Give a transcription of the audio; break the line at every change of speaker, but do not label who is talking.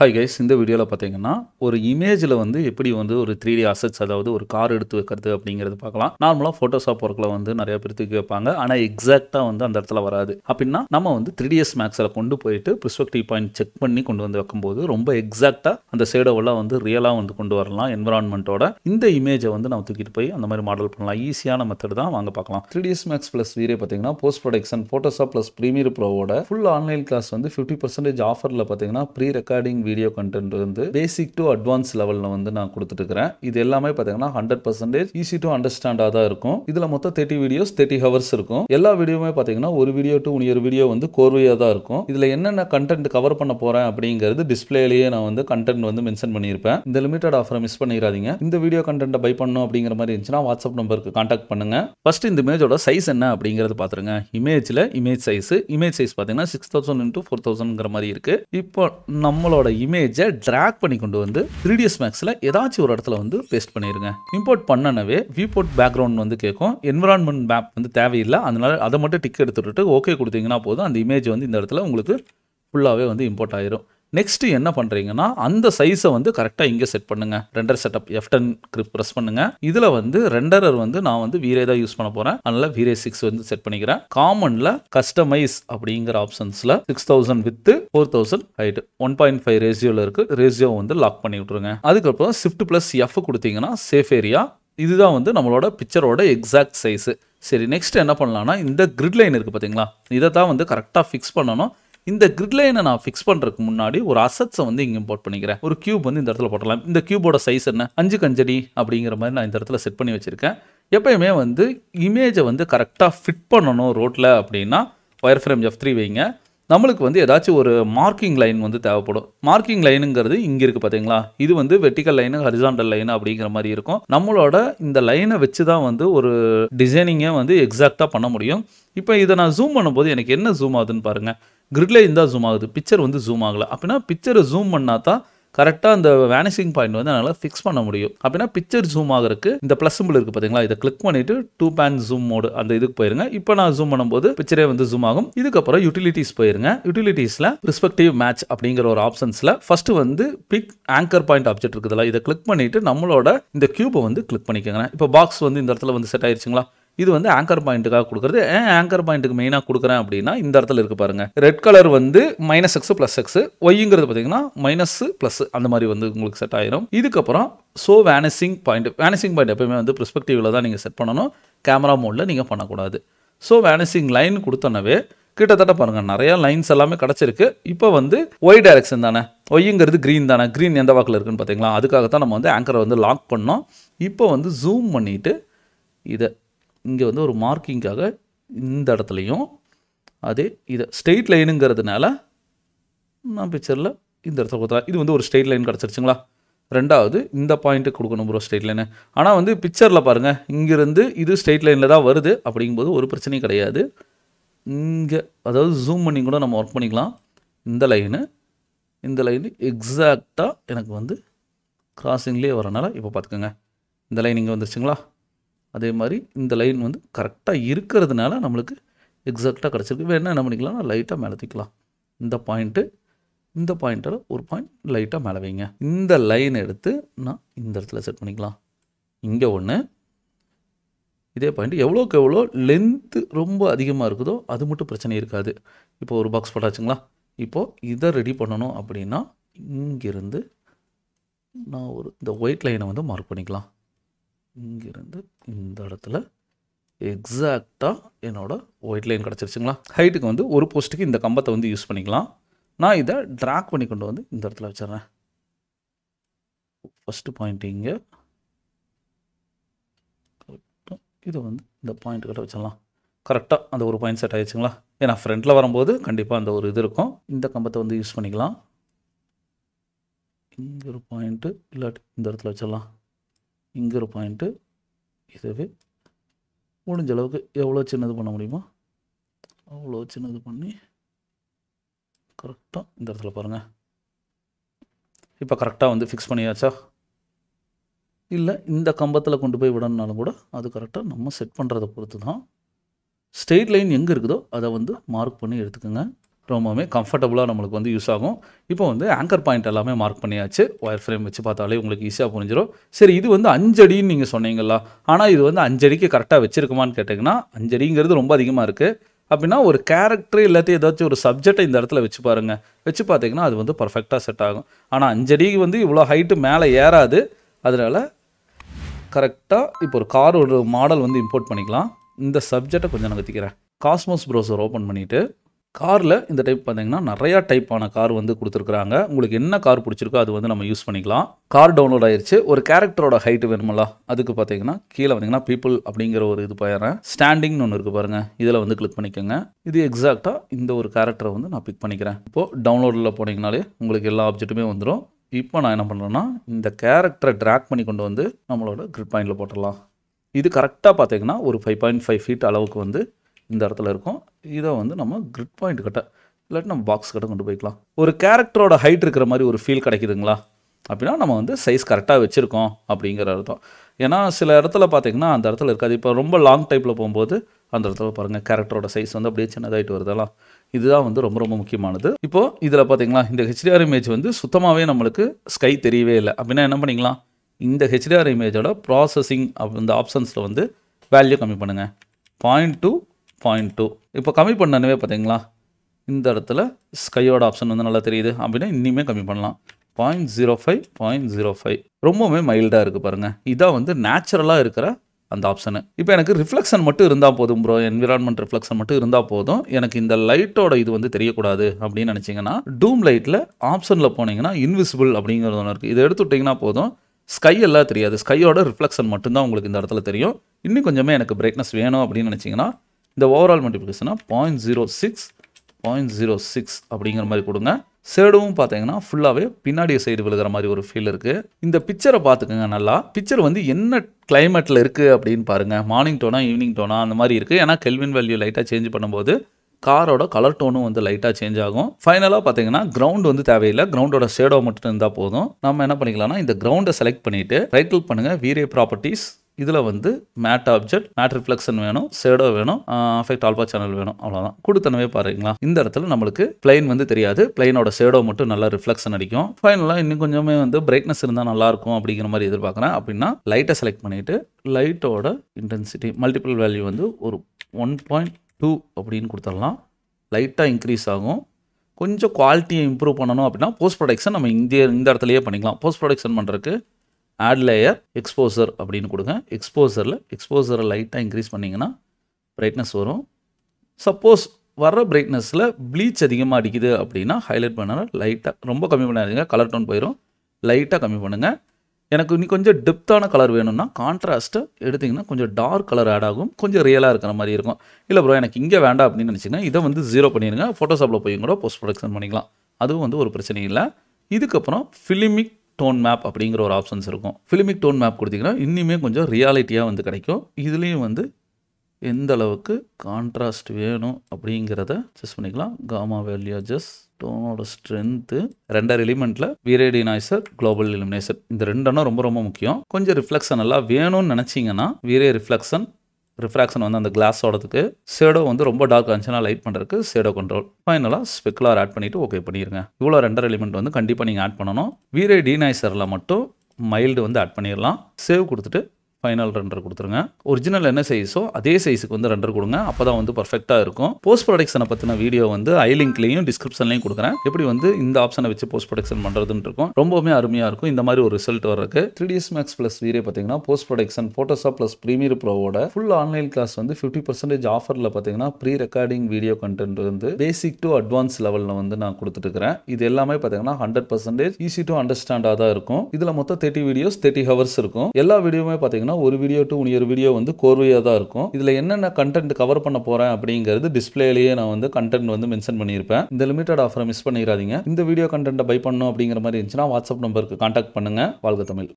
hi guys இந்த வீடியோவில் பார்த்தீங்கன்னா ஒரு இமேஜில் வந்து எப்படி வந்து ஒரு த்ரீ டி அசட்ஸ் அதாவது ஒரு கார் எடுத்து வைக்கிறது அப்படிங்கிறது பார்க்கலாம் நார்மலாக ஃபோட்டோஷாப் ஒர்க்கில் வந்து நிறைய பேர்த்துக்கு வைப்பாங்க ஆனால் எக்ஸாக்டாக வந்து அந்த இடத்துல வராது அப்படின்னா நம்ம வந்து த்ரீ டிஎஸ் மேக்ஸில் கொண்டு போயிட்டு ப்ரிஸ்பெக்டிவ் பாயிண்ட் செக் பண்ணி கொண்டு வந்து வைக்கும்போது ரொம்ப எக்ஸாக்டாக அந்த ஷேடோவெல்லாம் வந்து ரியலாக வந்து கொண்டு வரலாம் என்விரான்மெண்ட்டோட இந்த இமேஜை வந்து நம்ம தூக்கிட்டு போய் அந்த மாதிரி மாடல் பண்ணலாம் ஈஸியான மெத்தட் தான் வாங்க பார்க்கலாம் three DS max plus V Ray பார்த்தீங்கன்னா post production Photoshop plus premiere ப்ரோவோட ஃபுல் ஆன்லைன் கிளாஸ் வந்து ஃபிஃப்டி பர்சன்டேஜ் ஆஃபரில் பார்த்தீங்கன்னா ப்ரீ ரெக்கார்டிங் வீடியோ கண்டென்ட் வந்து பேசிக் டு அட்வான்ஸ் லெவலில் வந்து நான் கொடுத்துட்டு இருக்கிறேன் இது எல்லாமே பார்த்தீங்கன்னா ஹண்ட்ரட் பர்சன்டேஜ் ஈஸி டு அண்டர்ஸ்டாண்டாக தான் இருக்கும் இதில் மொத்தம் தேர்ட்டி வீடியோஸ் தேர்ட்டி ஹவர்ஸ் இருக்கும் எல்லா வீடியோவுமே பார்த்தீங்கன்னா ஒரு வீடியோ டு இன்னொரு வீடியோ வந்து கோர்வையாக தான் இருக்கும் இதில் என்னென்ன கண்டென்ட் கவர் பண்ண போகிறேன் அப்படிங்கிறது டிஸ்பிளேலேயே நான் வந்து கண்டென்ட் வந்து மென்ஷன் பண்ணியிருப்பேன் இந்த லிமிடெட் ஆஃபரை மிஸ் பண்ணிடாதீங்க இந்த வீடியோ கண்டென்ட்டை பை பண்ணணும் அப்படிங்கிற மாதிரி இருந்துச்சுன்னா வாட்ஸ்அப் நம்பருக்கு காண்டாக்ட் பண்ணுங்க ஃபர்ஸ்ட் இந்த இமேஜோட சைஸ் என்ன அப்படிங்கிறது பார்த்துருங்க இமேஜில் இமேஜ் சைஸ் இமேஜ் சைஸ் பார்த்தீங்கன்னா சிக்ஸ் தௌசண்ட் இன்ட்டு ஃபோர் தௌசண்ட்ங்கிற மாதிரி இருக்கு இப்போ நம்மளோட இமேஜை ட்ராக் பண்ணி கொண்டு வந்து த்ரீ டிஎஸ் மேக்ஸில் ஏதாச்சும் ஒரு இடத்துல வந்து பேஸ்ட் பண்ணிடுங்க இம்போர்ட் பண்ணனவே வியூபோர்ட் பேக்ரவுண்ட் வந்து கேட்கும் என்விரான்மெண்ட் மேப் வந்து தேவையில்லை அதனால அதை மட்டும் டிக் எடுத்துட்டு ஓகே கொடுத்தீங்கன்னா போதும் அந்த இமேஜ் வந்து இந்த இடத்துல உங்களுக்கு ஃபுல்லாகவே வந்து இம்போர்ட் ஆயிரும் நெக்ஸ்ட் என்ன பண்ணுறீங்கன்னா அந்த சைஸை வந்து கரெக்டாக இங்கே செட் பண்ணுங்க ரெண்டர் செட்டப் எஃப் டென் கிரிப் ப்ரெஸ் பண்ணுங்க இதில் வந்து ரெண்டரர் வந்து நான் வந்து வீரே தான் யூஸ் பண்ண போகிறேன் அதனால வீரே சிக்ஸ் வந்து செட் பண்ணிக்கிறேன் காமனில் கஸ்டமைஸ் அப்படிங்கிற ஆப்ஷன்ஸில் six thousand with four thousand height one point five ரேசியோவில் இருக்கு ரேசியோ வந்து லாக் பண்ணி விட்ருங்க அதுக்கப்புறம் ஷிஃப்ட் ப்ளஸ் எஃப் கொடுத்தீங்கன்னா சேஃப் ஏரியா இதுதான் வந்து நம்மளோட பிக்சரோட எக்ஸாக்ட் சைஸு சரி நெக்ஸ்ட் என்ன பண்ணலாம்னா இந்த கிரிட் லைன் இருக்குது பார்த்தீங்களா இதை தான் வந்து கரெக்டாக ஃபிக்ஸ் பண்ணணும் இந்த கிரிட் லைனை நான் ஃபிக்ஸ் பண்ணுறதுக்கு முன்னாடி ஒரு அசட்ஸை வந்து இங்கே இம்போர்ட் பண்ணிக்கிறேன் ஒரு கியூப் வந்து இந்த இடத்துல போட்டலாம் இந்த கியூபோட சைஸ் என்ன அஞ்சு கஞ்சடி அப்படிங்கிற மாதிரி நான் இந்த இடத்துல செட் பண்ணி வச்சுருக்கேன் எப்பயுமே வந்து இமேஜை வந்து கரெக்டாக ஃபிட் பண்ணணும் ரோட்டில் அப்படின்னா ஒயர் ஃப்ரேம் எஃப் த்ரீ வைங்க நம்மளுக்கு வந்து ஏதாச்சும் ஒரு மார்க்கிங் லைன் வந்து தேவைப்படும் மார்க்கிங் லைனுங்கிறது இங்கே இருக்குது பார்த்தீங்களா இது வந்து வெர்டிக்கல் லைனு ஹரிசாண்டல் லைனு அப்படிங்கிற மாதிரி இருக்கும் நம்மளோட இந்த லைனை வச்சு தான் வந்து ஒரு டிசைனிங்கை வந்து எக்ஸாக்டாக பண்ண முடியும் இப்போ இதை நான் ஜூம் பண்ணும்போது எனக்கு என்ன ஜூம் ஆகுதுன்னு பாருங்கள் கிரிட்ல இருந்தால் ஜூம் ஆகுது பிக்சர் வந்து ஜூம் ஆகலை அப்படின்னா பிக்சரை ஜூம் பண்ணால் தான் கரெக்டாக அந்த வேனிசிங் பாயிண்ட் வந்து என்னால் ஃபிக்ஸ் பண்ண முடியும் அப்படின்னா பிக்சர் ஜூம் ஆகிறதுக்கு இந்த ப்ளஸ் சிம்பிள் இருக்குது பார்த்தீங்களா இதை கிளிக் பண்ணிவிட்டு டூ பேன் ஜூம் மோடு அந்த இதுக்கு போயிருங்க இப்போ நான் ஜூம் பண்ணும்போது பிக்சரே வந்து ஜூம் ஆகும் இதுக்கப்புறம் யூட்டிலிட்டிஸ் போயிருங்க யூட்டிலிட்டிஸில் ரிஸ்பெக்டிவ் மேட்ச் அப்படிங்கிற ஒரு ஆப்ஷன்ஸில் ஃபஸ்ட்டு வந்து பிக் ஆங்கர் பாயிண்ட் ஆப்ஜெக்ட் இருக்குதுல்ல இதை கிளிக் பண்ணிவிட்டு நம்மளோட இந்த கியூபை வந்து கிளிக் பண்ணிக்கோங்க இப்போ பாக்ஸ் வந்து இந்த இடத்துல வந்து செட் ஆயிருச்சுங்களா இது வந்து ஆங்கர் பாயிண்ட்டுக்காக கொடுக்குறது ஏன் ஆங்கர் பாயிண்ட்டுக்கு மெயினாக கொடுக்குறேன் அப்படின்னா இந்த இடத்துல இருக்கு பாருங்க ரெட் கலர் வந்து மைனஸ் எக்ஸ் ப்ளஸ் எக்ஸ் ஒய்ங்கிறது பார்த்தீங்கன்னா மைனஸ் ப்ளஸ் அந்த மாதிரி வந்து உங்களுக்கு செட் ஆயிரும் இதுக்கப்புறம் so vanishing point vanishing point எப்பயுமே வந்து ப்ரிஸ்பெக்டிவில் தான் நீங்கள் செட் பண்ணணும் கேமரா மோடில் நீங்கள் பண்ணக்கூடாது ஸோ வேனிசிங் லைன் கொடுத்தனவே கிட்டத்தட்ட பாருங்கள் நிறையா லைன்ஸ் எல்லாமே கிடச்சிருக்கு இப்போ வந்து ஒய் டைரக்ஷன் தானே ஒய்ங்கிறது க்ரீன் தானே க்ரீன் எந்த வாக்கில் இருக்குன்னு பார்த்தீங்களா அதுக்காக தான் நம்ம வந்து ஆங்கரை வந்து லாக் பண்ணோம் இப்போ வந்து ஜூம் பண்ணிவிட்டு இதை இங்கே வந்து ஒரு மார்க்கிங்காக இந்த இடத்துலையும் அதே இதை ஸ்ட்ரெயிட் லைனுங்கிறதுனால நான் பிக்சரில் இந்த இடத்துல கொடுத்தா இது வந்து ஒரு ஸ்ட்ரெயிட் லைன் கிடச்சிருச்சுங்களா ரெண்டாவது இந்த பாயிண்ட்டு கொடுக்கணும் ப்ரோ ஸ்ட்ரெயிட் லைனு ஆனால் வந்து பிக்சரில் பாருங்கள் இங்கேருந்து இது ஸ்ட்ரெயிட் லைனில் தான் வருது அப்படிங்கும்போது ஒரு பிரச்சனையும் கிடையாது இங்கே அதாவது ஜூம் பண்ணி கூட நம்ம ஒர்க் பண்ணிக்கலாம் இந்த லைனு இந்த லைனு எக்ஸாக்டாக எனக்கு வந்து கிராசிங்லேயே வரனால இப்போ பார்த்துக்கோங்க இந்த லைன் இங்கே வந்துருச்சுங்களா அதே மாதிரி இந்த லைன் வந்து கரெக்டாக இருக்கிறதுனால நம்மளுக்கு எக்ஸாக்டாக கிடச்சிருக்கு வேணா என்ன பண்ணிக்கலாம்னா லைட்டாக மேலே தூக்கலாம் இந்த பாயிண்ட்டு இந்த பாயிண்ட்டில் ஒரு பாயிண்ட் லைட்டாக மேலே வைங்க இந்த லைன் எடுத்து நான் இந்த இடத்துல செட் பண்ணிக்கலாம் இங்கே ஒன்று இதே பாயிண்ட் எவ்வளோக்கு எவ்வளோ லென்த்து ரொம்ப அதிகமாக இருக்குதோ அது மட்டும் பிரச்சனை இருக்காது இப்போ ஒரு பாக்ஸ் போட்டாச்சுங்களா இப்போது இதை ரெடி பண்ணணும் அப்படின்னா இங்கிருந்து நான் ஒரு இந்த ஒயிட் லைனை வந்து மார்க் பண்ணிக்கலாம் இங்கிருந்து இந்த இடத்துல எக்ஸாக்டாக என்னோட ஒயிட் லைன் கிடச்சிருச்சுங்களா ஹைட்டுக்கு வந்து ஒரு போஸ்ட்டுக்கு இந்த கம்பத்தை வந்து யூஸ் பண்ணிக்கலாம் நான் இதை ட்ராக் பண்ணி கொண்டு வந்து இந்த இடத்துல வச்சிடுறேன் ஃபஸ்ட்டு பாயிண்ட் இங்கே கரெக்டாக இதை வந்து இந்த பாயிண்ட் கிட்ட வச்சிடலாம் கரெக்டாக அந்த ஒரு பாயிண்ட் செட் ஆயிடுச்சுங்களா ஏன்னா ஃப்ரண்ட்டில் வரும்போது கண்டிப்பாக அந்த ஒரு இது இருக்கும் இந்த கம்பத்தை வந்து யூஸ் பண்ணிக்கலாம் இங்கே ஒரு பாயிண்ட்டு இல்லாட்டி இந்த இடத்துல வச்சிடலாம் இங்கே ஒரு பாயிண்ட்டு இதுவே முடிஞ்ச அளவுக்கு எவ்வளோ சின்னது பண்ண முடியுமோ அவ்வளோ சின்னது பண்ணி கரெக்டாக இந்த இடத்துல பாருங்கள் இப்போ கரெக்டாக வந்து ஃபிக்ஸ் பண்ணியாச்சா இல்லை இந்த கம்பத்தில் கொண்டு போய் விடணுனாலும் கூட அது கரெக்டாக நம்ம செட் பண்ணுறதை பொறுத்து தான் ஸ்ட்ரெயிட் லைன் எங்கே இருக்குதோ அதை வந்து மார்க் பண்ணி எடுத்துக்கோங்க ரொம்பவுமே கம்ஃபர்டபுளாக நம்மளுக்கு வந்து யூஸ் ஆகும் இப்போ வந்து ஆங்கர் பாயிண்ட் எல்லாமே மார்க் பண்ணியாச்சு ஒயர் ஃப்ரேம் வச்சு பார்த்தாலே உங்களுக்கு ஈஸியாக புரிஞ்சிடும் சரி இது வந்து அஞ்சடின்னு நீங்கள் சொன்னீங்களா ஆனால் இது வந்து அஞ்சடிக்கு கரெக்டாக வச்சிருக்குமான்னு கேட்டிங்கன்னா அஞ்சடிங்கிறது ரொம்ப அதிகமாக இருக்குது அப்படின்னா ஒரு கேரக்டர் இல்லாட்டி ஏதாச்சும் ஒரு சப்ஜெக்டை இந்த இடத்துல வச்சு பாருங்க வச்சு பார்த்தீங்கன்னா அது வந்து பர்ஃபெக்டாக செட் ஆகும் ஆனால் அஞ்சடிக்கு வந்து இவ்வளோ ஹைட்டு மேலே ஏறாது அதனால கரெக்டாக இப்போ ஒரு கார் ஒரு மாடல் வந்து இம்போர்ட் பண்ணிக்கலாம் இந்த சப்ஜெக்டை கொஞ்சம் நகர்த்திக்கிறேன் காஸ்மோஸ் ப்ரௌசர் ஓப்பன் பண்ணிவிட்டு காரில் இந்த டைப் பார்த்தீங்கன்னா நிறையா டைப்பான கார் வந்து கொடுத்துருக்குறாங்க உங்களுக்கு என்ன கார் பிடிச்சிருக்கோ அது வந்து நம்ம யூஸ் பண்ணிக்கலாம் கார் டவுன்லோட் ஆயிருச்சு ஒரு கேரக்டரோட ஹைட் வேணுமல்ல அதுக்கு பார்த்தீங்கன்னா கீழே வந்தீங்கன்னா பீப்புள் அப்படிங்கிற ஒரு இது போயிடுறேன் ஸ்டாண்டிங்னு ஒன்று இருக்குது பாருங்கள் இதில் வந்து கிளிக் பண்ணிக்கோங்க இது எக்ஸாக்டாக இந்த ஒரு கேரக்டரை வந்து நான் பிக் பண்ணிக்கிறேன் இப்போது டவுன்லோடில் போனீங்கனாலே உங்களுக்கு எல்லா ஆப்ஜெக்ட்டுமே வந்துடும் இப்போ நான் என்ன பண்ணுறேன்னா இந்த கேரக்டரை ட்ராக் பண்ணி கொண்டு வந்து நம்மளோட கிரிட் பாயிண்டில் போட்டுடலாம் இது கரெக்டாக பார்த்தீங்கன்னா ஒரு ஃபைவ் பாயிண்ட் ஃபைவ் ஃபீட் அளவுக்கு வந்து இந்த இடத்துல இருக்கும் இதை வந்து நம்ம கிரிட் பாயிண்ட் கிட்ட இல்லாட்டி நம்ம பாக்ஸ் கிட்ட கொண்டு போய்க்கலாம் ஒரு கேரக்டரோட ஹைட் இருக்கிற மாதிரி ஒரு ஃபீல் கிடைக்குதுங்களா அப்படின்னா நம்ம வந்து சைஸ் கரெக்டாக வச்சுருக்கோம் அப்படிங்கிற அர்த்தம் ஏன்னா சில இடத்துல பார்த்தீங்கன்னா அந்த இடத்துல இருக்காது இப்போ ரொம்ப லாங் டைப்பில் போகும்போது அந்த இடத்துல பாருங்கள் கேரக்டரோட சைஸ் வந்து அப்படியே சின்னதாகிட்டு வருதெல்லாம் இதுதான் வந்து ரொம்ப ரொம்ப முக்கியமானது இப்போது இதில் பார்த்தீங்களா இந்த ஹெச்டிஆர் இமேஜ் வந்து சுத்தமாகவே நம்மளுக்கு ஸ்கை தெரியவே இல்லை அப்படின்னா என்ன பண்ணிக்கலாம் இந்த ஹெச்டிஆர் இமேஜோட ப்ராசஸிங் இந்த ஆப்ஷன்ஸில் வந்து வேல்யூ கம்மி பண்ணுங்கள் பாயிண்ட் டூ பாயிண்ட் டூ இப்போ கம்மி பண்ணனவே பார்த்தீங்களா இந்த இடத்துல ஸ்கையோட ஆப்ஷன் வந்து நல்லா தெரியுது அப்படின்னா இன்னுமே கம்மி பண்ணலாம் point zero five point zero five ரொம்பவுமே மைல்டாக இருக்குது பாருங்கள் இதான் வந்து நேச்சுரலாக இருக்கிற அந்த ஆப்ஷனு இப்போ எனக்கு ரிஃப்ளெக்ஷன் மட்டும் இருந்தால் போதும் ப்ரோ என்விரான்மெண்ட் ரிஃப்ளெக்ஷன் மட்டும் இருந்தால் போதும் எனக்கு இந்த லைட்டோட இது வந்து தெரியக்கூடாது அப்படின்னு நினச்சிங்கன்னா டூம் லைட்டில் ஆப்ஷனில் போனீங்கன்னா இன்விசிபிள் அப்படிங்கிறது ஒன்று இருக்குது இதை எடுத்து விட்டிங்கன்னா போதும் ஸ்கை எல்லாம் தெரியாது ஸ்கையோட ரிஃப்ளெக்ஷன் மட்டும்தான் உங்களுக்கு இந்த இடத்துல தெரியும் இன்னும் கொஞ்சமே எனக்கு பிரைட்னஸ் வேணும் அப்படின்னு நினச்சிங்கன்னா இந்த ஓவரால் மல்டிபிகேஷனாக point zero six point zero six அப்படிங்கிற மாதிரி கொடுங்க ஷேடும் பார்த்தீங்கன்னா ஃபுல்லாகவே பின்னாடி சைடு விழுகிற மாதிரி ஒரு ஃபீல் இருக்குது இந்த பிக்சரை பார்த்துக்கோங்க நல்லா பிக்சர் வந்து என்ன கிளைமேட்டில் இருக்குது அப்படின்னு பாருங்கள் மார்னிங் டோனா ஈவினிங் டோனா அந்த மாதிரி இருக்குது ஏன்னா கெல்வின் வேல்யூ லைட்டாக சேஞ்ச் பண்ணும்போது காரோட கலர் டோனும் வந்து லைட்டாக சேஞ்ச் ஆகும் ஃபைனலாக பார்த்தீங்கன்னா கிரவுண்ட் வந்து தேவையில்லை கிரவுண்டோட ஷேடோ மட்டும் இருந்தால் போதும் நம்ம என்ன பண்ணிக்கலாம்னா இந்த கிரவுண்டை செலக்ட் பண்ணிவிட்டு ரைட் கிளிக் பண்ணுங்கள் வீரே ப்ராப்பர்ட்டிஸ் இதில் வந்து மேட் ஆப்ஜெக்ட் மேட் ரிஃப்ளெக்ஷன் வேணும் ஷேடோ வேணும் அஃபெக்ட் ஆல்பா சேனல் வேணும் அவ்வளோதான் கொடுத்தனவே பாருங்களா இந்த இடத்துல நம்மளுக்கு பிளைன் வந்து தெரியாது பிளைனோட ஷேடோ மட்டும் நல்லா ரிஃப்ளெக்ஷன் அடிக்கும் ஃபைனலாக இன்னும் கொஞ்சமே வந்து பிரைட்னஸ் இருந்தால் நல்லா இருக்கும் அப்படிங்கிற மாதிரி எதிர்பார்க்குறேன் அப்படின்னா லைட்டை செலக்ட் பண்ணிவிட்டு லைட்டோட இன்டென்சிட்டி மல்டிபிள் வேல்யூ வந்து ஒரு ஒன் பாயிண்ட் டூ அப்படின்னு கொடுத்துடலாம் லைட்டாக இன்க்ரீஸ் ஆகும் கொஞ்சம் குவாலிட்டியை இம்ப்ரூவ் பண்ணணும் அப்படின்னா போஸ்ட் ப்ரொடக்ஷன் நம்ம இந்த இந்த இடத்துலையே பண்ணிக்கலாம் போஸ்ட் ப்ரொடக்ஷன் பண்ணுறதுக்கு ஆட் லேயர் எக்ஸ்போசர் அப்படின்னு கொடுங்க எக்ஸ்போசரில் எக்ஸ்போசரை லைட்டாக இன்க்ரீஸ் பண்ணிங்கன்னா பிரைட்னஸ் வரும் சப்போஸ் வர்ற பிரைட்னஸில் ப்ளீச் அதிகமாக அடிக்குது அப்படின்னா ஹைலைட் பண்ணால் லைட்டாக ரொம்ப கம்மி பண்ணாதீங்க கலர் டோன் போயிடும் லைட்டாக கம்மி பண்ணுங்கள் எனக்கு இன்னும் கொஞ்சம் டெப்த்தான கலர் வேணும்னா கான்ட்ராஸ்ட்டை எடுத்திங்கன்னா கொஞ்சம் டார்க் கலர் ஆட் ஆகும் கொஞ்சம் ரியலாக இருக்கிற மாதிரி இருக்கும் இல்லை ப்ரோ எனக்கு இங்கே வேண்டாம் அப்படின்னு நினச்சிங்கன்னா இதை வந்து ஜீரோ பண்ணிடுங்க ஃபோட்டோஷாப்பில் போய் கூட போஸ்ட் ப்ரொடக்ஷன் பண்ணிக்கலாம் அதுவும் வந்து ஒரு பிரச்சனை இல்லை இதுக்கப்புறம் ஃபிலிமிக் டோன் மேப் அப்படிங்கிற ஒரு ஆப்ஷன்ஸ் இருக்கும் ஃபிலிமிக் டோன் மேப் கொடுத்தீங்கன்னா இன்னுமே கொஞ்சம் ரியாலிட்டியாக வந்து கிடைக்கும் இதுலேயும் வந்து எந்த அளவுக்கு கான்ட்ராஸ்ட் வேணும் அப்படிங்கிறத செஸ் பண்ணிக்கலாம் காமா வேல்யூ ஜஸ்ட் டோனோட ஸ்ட்ரென்த்து ரெண்டர் எலிமெண்ட்டில் வீரேடி நாய்சர் குளோபல் இலுமினேஷன் இந்த ரெண்டெண்ணம் ரொம்ப ரொம்ப முக்கியம் கொஞ்சம் ரிஃப்ளெக்ஷன் எல்லாம் வேணும்னு நினச்சிங்கன்னா வீரே ரிஃப்ளெக்ஷன் ரிஃப்ராக்ஷன் வந்து அந்த கிளாஸோடதுக்கு ஷேடோ வந்து ரொம்ப டார்க் இருந்துச்சுன்னா லைட் பண்ணுறதுக்கு ஷேடோ கண்ட்ரோல் ஃபைனலாக ஸ்பெக்குலர் ஆட் பண்ணிவிட்டு ஓகே பண்ணிடுங்க இவ்வளோ ரெண்டர் எலிமெண்ட் வந்து கண்டிப்பாக நீங்கள் ஆட் பண்ணணும் வீரே டீனைசரில் மட்டும் மைல்டு வந்து ஆட் பண்ணிடலாம் சேவ் கொடுத்துட்டு ஃபைனல் ரெண்டர் கொடுத்துருங்க ஒரிஜினல் என்ன சைஸோ அதே சைஸுக்கு வந்து ரெண்டர் கொடுங்க அப்போ தான் வந்து பர்ஃபெக்டாக இருக்கும் போஸ்ட் ப்ரொடக்ஷனை பற்றின வீடியோ வந்து ஐ லிங்க்லையும் டிஸ்கிரிப்ஷன்லையும் கொடுக்குறேன் எப்படி வந்து இந்த ஆப்ஷனை வச்சு போஸ்ட் ப்ரொடக்ஷன் பண்ணுறதுன்னு இருக்கும் ரொம்பவுமே அருமையாக இருக்கும் இந்த மாதிரி ஒரு ரிசல்ட் வர்றதுக்கு three DS max plus video பார்த்தீங்கன்னா post production Photoshop plus premiere ப்ரோவோட ஃபுல் ஆன்லைன் கிளாஸ் வந்து ஃபிஃப்டி பர்சன்டேஜ் ஆஃபரில் பார்த்தீங்கன்னா ப்ரீ ரெக்கார்டிங் வீடியோ கண்டென்ட் வந்து பேசிக் டு அட்வான்ஸ் லெவலில் வந்து நான் கொடுத்துட்டு இருக்கிறேன் இது எல்லாமே பார்த்தீங்கன்னா ஹண்ட்ரட் பர்சன்டேஜ் ஈஸி டு அண்டர்ஸ்டாண்டாக தான் இருக்கும் இதில் மொத்தம் தேர்ட்டி வீடியோஸ் தேர்ட்டி ஹவர்ஸ் இருக்கும் எல்லா வீடியோவுமே பார்த்தீங்கன்னா ஒரு வீடியோ டு ஒரு வீடியோ வந்து கோர்வையாக தான் இருக்கும் இதில் என்னென்ன கண்டென்ட் கவர் பண்ண போகிறேன் அப்படிங்கிறது டிஸ்பிளேலேயே நான் வந்து கண்டென்ட் வந்து மென்ஷன் பண்ணியிருப்பேன் இந்த லிமிடெட் ஆஃபரை மிஸ் பண்ணிடாதீங்க இந்த வீடியோ கண்டென்ட்டை பை பண்ணணும் அப்படிங்கிற மாதிரி இருந்துச்சுன்னா வாட்ஸ்அப் நம்பருக்கு கான்டாக்ட் பண்ணுங்கள் வாழ்க தமிழ்